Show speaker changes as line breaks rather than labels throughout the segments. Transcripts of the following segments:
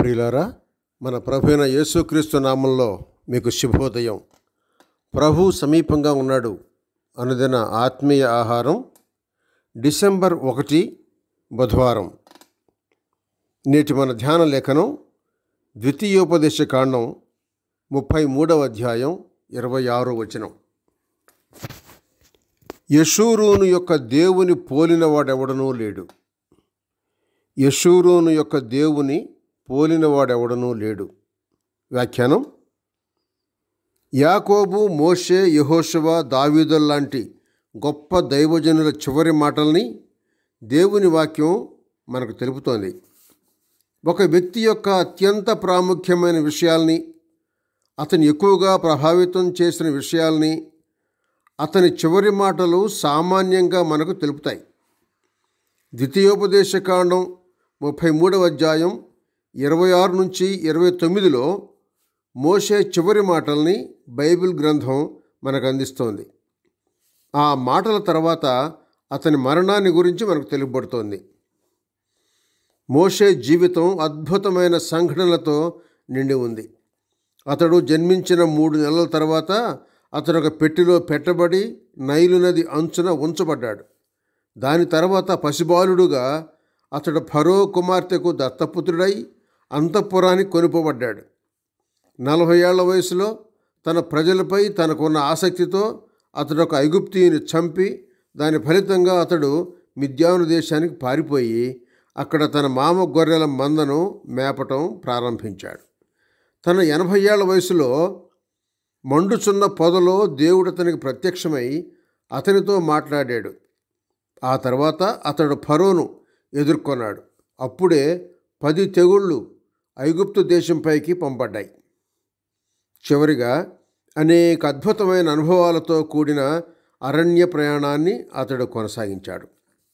ప్రియులారా మన ప్రభు అయిన యేసుక్రీస్తు నామంలో మీకు శుభోదయం ప్రభు సమీపంగా ఉన్నాడు అనుదిన ఆత్మీయ ఆహారం డిసెంబర్ ఒకటి బుధవారం నేటి మన ధ్యాన లేఖనం ద్వితీయోపదేశ కాండం ముప్పై మూడవ అధ్యాయం ఇరవై ఆరో వచనం యశూరూను యొక్క దేవుని పోలినవాడెవడనూ లేడు యశూరూను యొక్క దేవుని పోలినవాడెవడనూ లేడు వ్యాఖ్యానం యాకోబు మోషే యహోషవ దావీదుల్లాంటి గొప్ప దైవజనుల చివరి మాటల్ని దేవుని వాక్యం మనకు తెలుపుతోంది ఒక వ్యక్తి యొక్క అత్యంత ప్రాముఖ్యమైన విషయాల్ని అతను ఎక్కువగా ప్రభావితం చేసిన విషయాల్ని అతని చివరి మాటలు సామాన్యంగా మనకు తెలుపుతాయి ద్వితీయోపదేశకాండం ముప్పై మూడవ అధ్యాయం ఇరవై ఆరు నుంచి ఇరవై తొమ్మిదిలో మోషే చివరి మాటల్ని బైబిల్ గ్రంథం మనకు అందిస్తోంది ఆ మాటల తర్వాత అతని మరణాన్ని గురించి మనకు తెలుపబడుతోంది మోషే జీవితం అద్భుతమైన సంఘటనలతో నిండి ఉంది అతడు జన్మించిన మూడు నెలల తర్వాత అతను ఒక పెట్టెలో పెట్టబడి నైలు నది అంచున ఉంచబడ్డాడు దాని తర్వాత పసిబాలుడుగా అతడు ఫరో కుమార్తెకు దత్తపుత్రుడై అంతఃపురానికి కొనుపబడ్డాడు నలభై ఏళ్ల వయసులో తన ప్రజలపై తనకున్న ఆసక్తితో అతడు ఒక ఐగుప్తిని చంపి దాని ఫలితంగా అతడు మిద్యాను దేశానికి పారిపోయి అక్కడ తన మామ గొర్రెల మందను మేపటం ప్రారంభించాడు తన ఎనభై ఏళ్ల వయసులో మండుచున్న పొదలో దేవుడు అతనికి ప్రత్యక్షమై అతనితో మాట్లాడాడు ఆ తర్వాత అతడు ఫరోను ఎదుర్కొన్నాడు అప్పుడే పది తెగుళ్ళు ఐగుప్తు దేశంపైకి పంపడ్డాయి చివరిగా అనేక అద్భుతమైన అనుభవాలతో కూడిన అరణ్య ప్రయాణాన్ని అతడు కొనసాగించాడు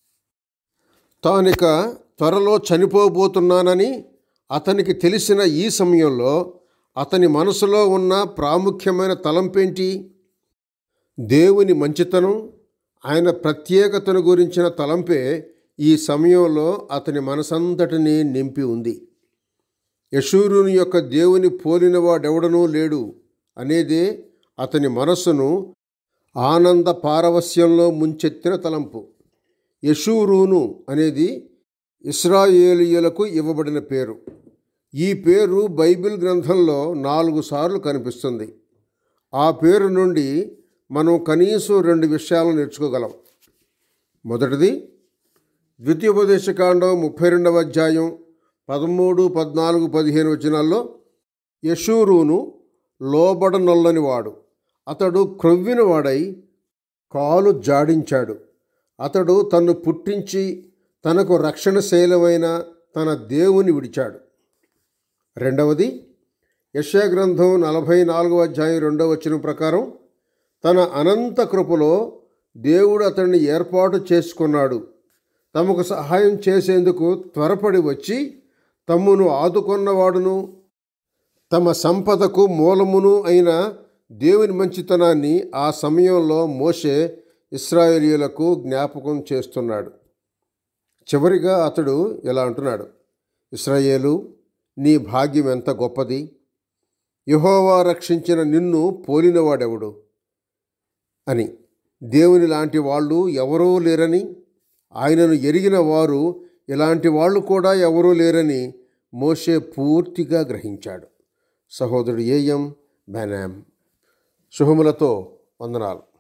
తానిక త్వరలో చనిపోబోతున్నానని అతనికి తెలిసిన ఈ సమయంలో అతని మనసులో ఉన్న ప్రాముఖ్యమైన తలంపేంటి దేవుని మంచితనం ఆయన ప్రత్యేకతను గురించిన తలంపే ఈ సమయంలో అతని మనసంతటిని నింపి ఉంది యశూరుని యొక్క దేవుని పోలినవాడెవడనూ లేడు అనేదే అతని మనస్సును ఆనంద పారవస్యంలో ముంచెత్తిన తలంపు యశూరూను అనేది ఇస్రాయేలీయులకు ఇవ్వబడిన పేరు ఈ పేరు బైబిల్ గ్రంథంలో నాలుగు సార్లు కనిపిస్తుంది ఆ పేరు నుండి మనం కనీసం రెండు విషయాలను నేర్చుకోగలం మొదటిది ద్వితీయోపదేశకాండం ముప్పై రెండవ అధ్యాయం పదమూడు పద్నాలుగు పదిహేను వచనాల్లో యశూరును లోబడనొల్లని వాడు అతడు క్రొవ్విన వాడై కాలు జాడించాడు అతడు తన్ను పుట్టించి తనకు రక్షణ శైలమైన తన దేవుని విడిచాడు రెండవది యశాగ్రంథం నలభై నాలుగవ అధ్యాయం రెండవ వచనం ప్రకారం తన అనంత కృపలో దేవుడు అతన్ని ఏర్పాటు చేసుకున్నాడు తమకు సహాయం చేసేందుకు త్వరపడి వచ్చి తమ్మును ఆదుకొన్నవాడును తమ సంపదకు మూలమును అయిన దేవుని మంచితనాన్ని ఆ సమయంలో మోషే ఇస్రాయేలీయులకు జ్ఞాపకం చేస్తున్నాడు చివరిగా అతడు ఇలా అంటున్నాడు ఇస్రాయేలు నీ భాగ్యం ఎంత గొప్పది యహోవా రక్షించిన నిన్ను పోలినవాడెవడు అని దేవుని లాంటి వాళ్ళు ఎవరూ లేరని ఆయనను ఎరిగిన వారు ఇలాంటి వాళ్ళు కూడా ఎవరూ లేరని మోషే పూర్తిగా గ్రహించాడు సహోదరుడు ఏఎం బెనామ్ శుభములతో వందనాలు